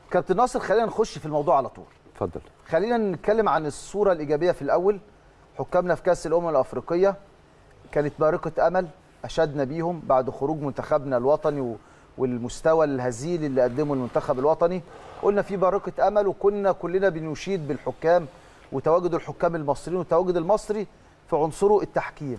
كابتن ناصر خلينا نخش في الموضوع على طول اتفضل خلينا نتكلم عن الصوره الايجابيه في الاول حكامنا في كاس الامم الافريقيه كانت بارقه امل اشدنا بيهم بعد خروج منتخبنا الوطني و- والمستوى الهزيل اللي قدمه المنتخب الوطني قلنا في بارقه امل وكنا كلنا بنشيد بالحكام وتواجد الحكام المصريين والتواجد المصري في عنصره التحكيم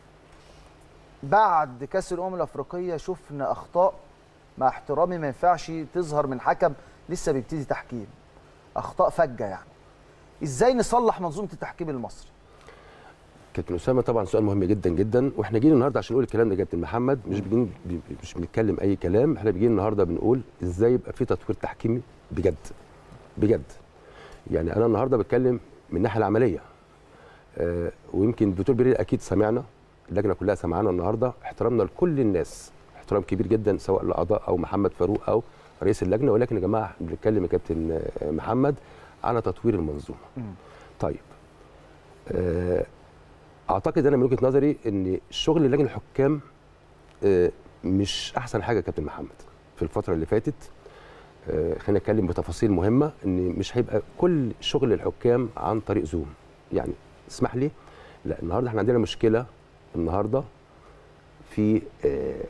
بعد كاس الامم الافريقيه شفنا اخطاء مع احترامي ما ينفعش تظهر من حكم لسه بيبتدي تحكيم اخطاء فجه يعني ازاي نصلح منظومه التحكيم المصري كابتن اسامه طبعا سؤال مهم جدا جدا واحنا جينا النهارده عشان نقول الكلام ده كابتن محمد مش بنجي مش بنتكلم اي كلام احنا بنجي النهارده بنقول ازاي يبقى في تطوير تحكيمي بجد بجد يعني انا النهارده بتكلم من الناحيه العمليه آه ويمكن الدكتور بيرير اكيد سمعنا اللجنه كلها سمعانا النهارده احترامنا لكل الناس احترام كبير جدا سواء الاعضاء او محمد فاروق او رئيس اللجنه ولكن يا جماعه احنا بنتكلم يا كابتن آه، محمد على تطوير المنظومه طيب آه اعتقد انا من وجهه نظري ان شغل لجنه الحكام آه، مش احسن حاجه يا كابتن محمد في الفتره اللي فاتت آه، خلينا نتكلم بتفاصيل مهمه ان مش هيبقى كل شغل الحكام عن طريق زوم يعني اسمح لي لا النهارده احنا عندنا مشكله النهارده في آه،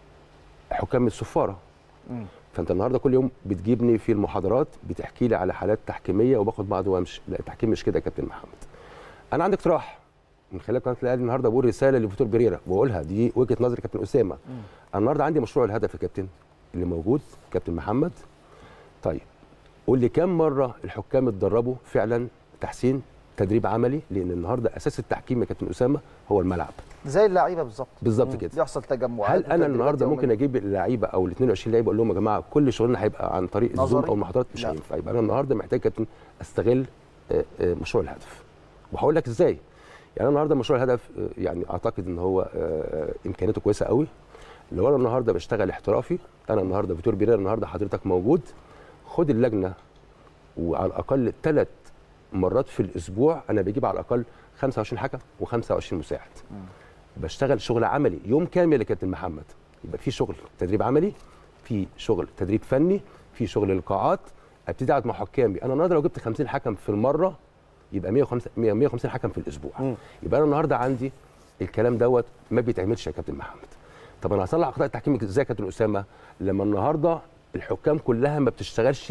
حكام السفاره مم. فانت النهارده كل يوم بتجيبني في المحاضرات بتحكي لي على حالات تحكيميه وباخد بعض وامشي لا التحكيم مش كده يا كابتن محمد انا عندي اقتراح من خلال قناه الاهلي النهارده بقول رساله لفوتور بريرا واقولها دي وجهه نظري كابتن اسامه انا النهارده عندي مشروع الهدف يا كابتن اللي موجود كابتن محمد طيب قول لي كم مره الحكام اتدربوا فعلا تحسين تدريب عملي لان النهارده اساس التحكيم يا كابتن اسامه هو الملعب زي اللعيبه بالظبط بالظبط مم. كده. يحصل تجمعات هل انا وتدريبات النهارده يومية. ممكن اجيب اللعيبه او ال 22 لعيبه اقول لهم يا جماعه كل شغلنا هيبقى عن طريق الزوم نظري؟ او المحاضرات مش لا. هينفع يبقى انا النهارده محتاج كابتن استغل آه، آه، مشروع الهدف وهقول لك ازاي يعني انا النهارده مشروع الهدف آه، يعني اعتقد ان هو آه، امكانياته كويسه قوي لو انا النهارده بشتغل احترافي انا النهارده فيتور بيريرا النهارده حضرتك موجود خد اللجنه وعلى الاقل ثلاث مرات في الاسبوع انا بجيب على الاقل 25 حكم و25 مساعد بشتغل شغل عملي يوم كامل يا كابتن محمد يبقى في شغل تدريب عملي في شغل تدريب فني في شغل لقاءات ابتدي اقعد مع حكامي انا النهارده لو جبت 50 حكم في المره يبقى 150 150 حكم في الاسبوع يبقى انا النهارده عندي الكلام دوت ما بيتعملش يا كابتن محمد طب انا هصلح اخطاء التحكيم ازاي يا كابتن اسامه لما النهارده الحكام كلها ما بتشتغلش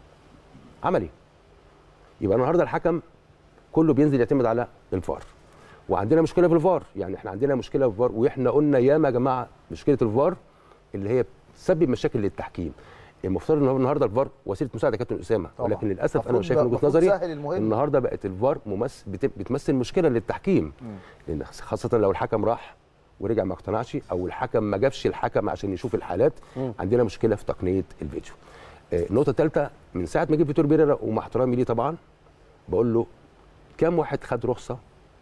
عملي يبقى النهارده الحكم كله بينزل يعتمد على الفار وعندنا مشكله في الفار يعني احنا عندنا مشكله في الفار واحنا قلنا ياما يا جماعه مشكله الفار اللي هي بتسبب مشاكل للتحكيم المفترض ان هو النهارده الفار وسيله مساعده يا كابتن اسامه طبعاً. ولكن للاسف انا المفروض شايف من وجهه المفروض نظري تسهل المهم. النهارده بقت الفار ممثل بت- بتمثل مشكله للتحكيم لان خاصه لو الحكم راح ورجع ما اقتنعش او الحكم ما جابش الحكم عشان يشوف الحالات عندنا مشكله في تقنيه الفيديو آه، النقطه الثالثه من ساعه ما جه فيتور بيريرا ومع احترامي ليه طبعا بقول له كم واحد خد رخصه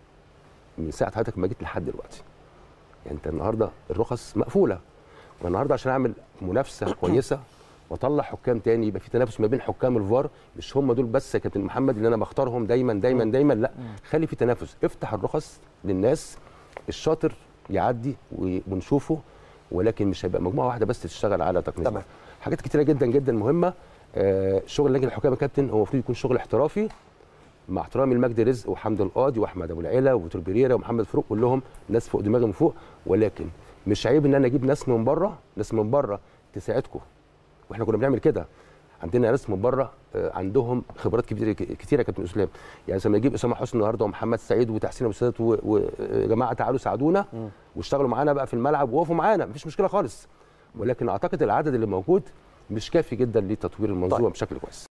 من ساعه حضرتك ما جيت لحد دلوقتي يعني انت النهارده الرخص مقفوله والنهارده عشان اعمل منافسه كويسه واطلع حكام تاني يبقى في تنافس ما بين حكام الفار مش هم دول بس يا كابتن محمد اللي انا بختارهم دايما دايما دايما لا خلي في تنافس افتح الرخص للناس الشاطر يعدي و- ونشوفه ولكن مش هيبقى مجموعه واحده بس تشتغل على تقنيه تمام. الفار. حاجات كتيره جدا جدا مهمه آه شغل لجنه الحكام يا كابتن هو المفروض يكون شغل احترافي مع احترامي لمجدي رزق وحمد القاضي واحمد ابو العيله وفيتور بيريرا ومحمد فاروق كلهم ناس فوق دماغي من فوق ولكن مش عيب ان انا اجيب ناس من بره ناس من بره تساعدكم واحنا كنا بنعمل كده عندنا ناس من بره آه، عندهم خبرات كتير كتيره يا كابتن اسلام يعني لما نجيب اسامه حسني النهارده ومحمد سعيد وتحسين ابو سادات ويا جماعه تعالوا ساعدونا واشتغلوا معانا بقى في الملعب ووقفوا معانا مفيش مشكله خالص ولكن اعتقد العدد اللي موجود مش كافي جدا لتطوير المنظومه طيب. بشكل كويس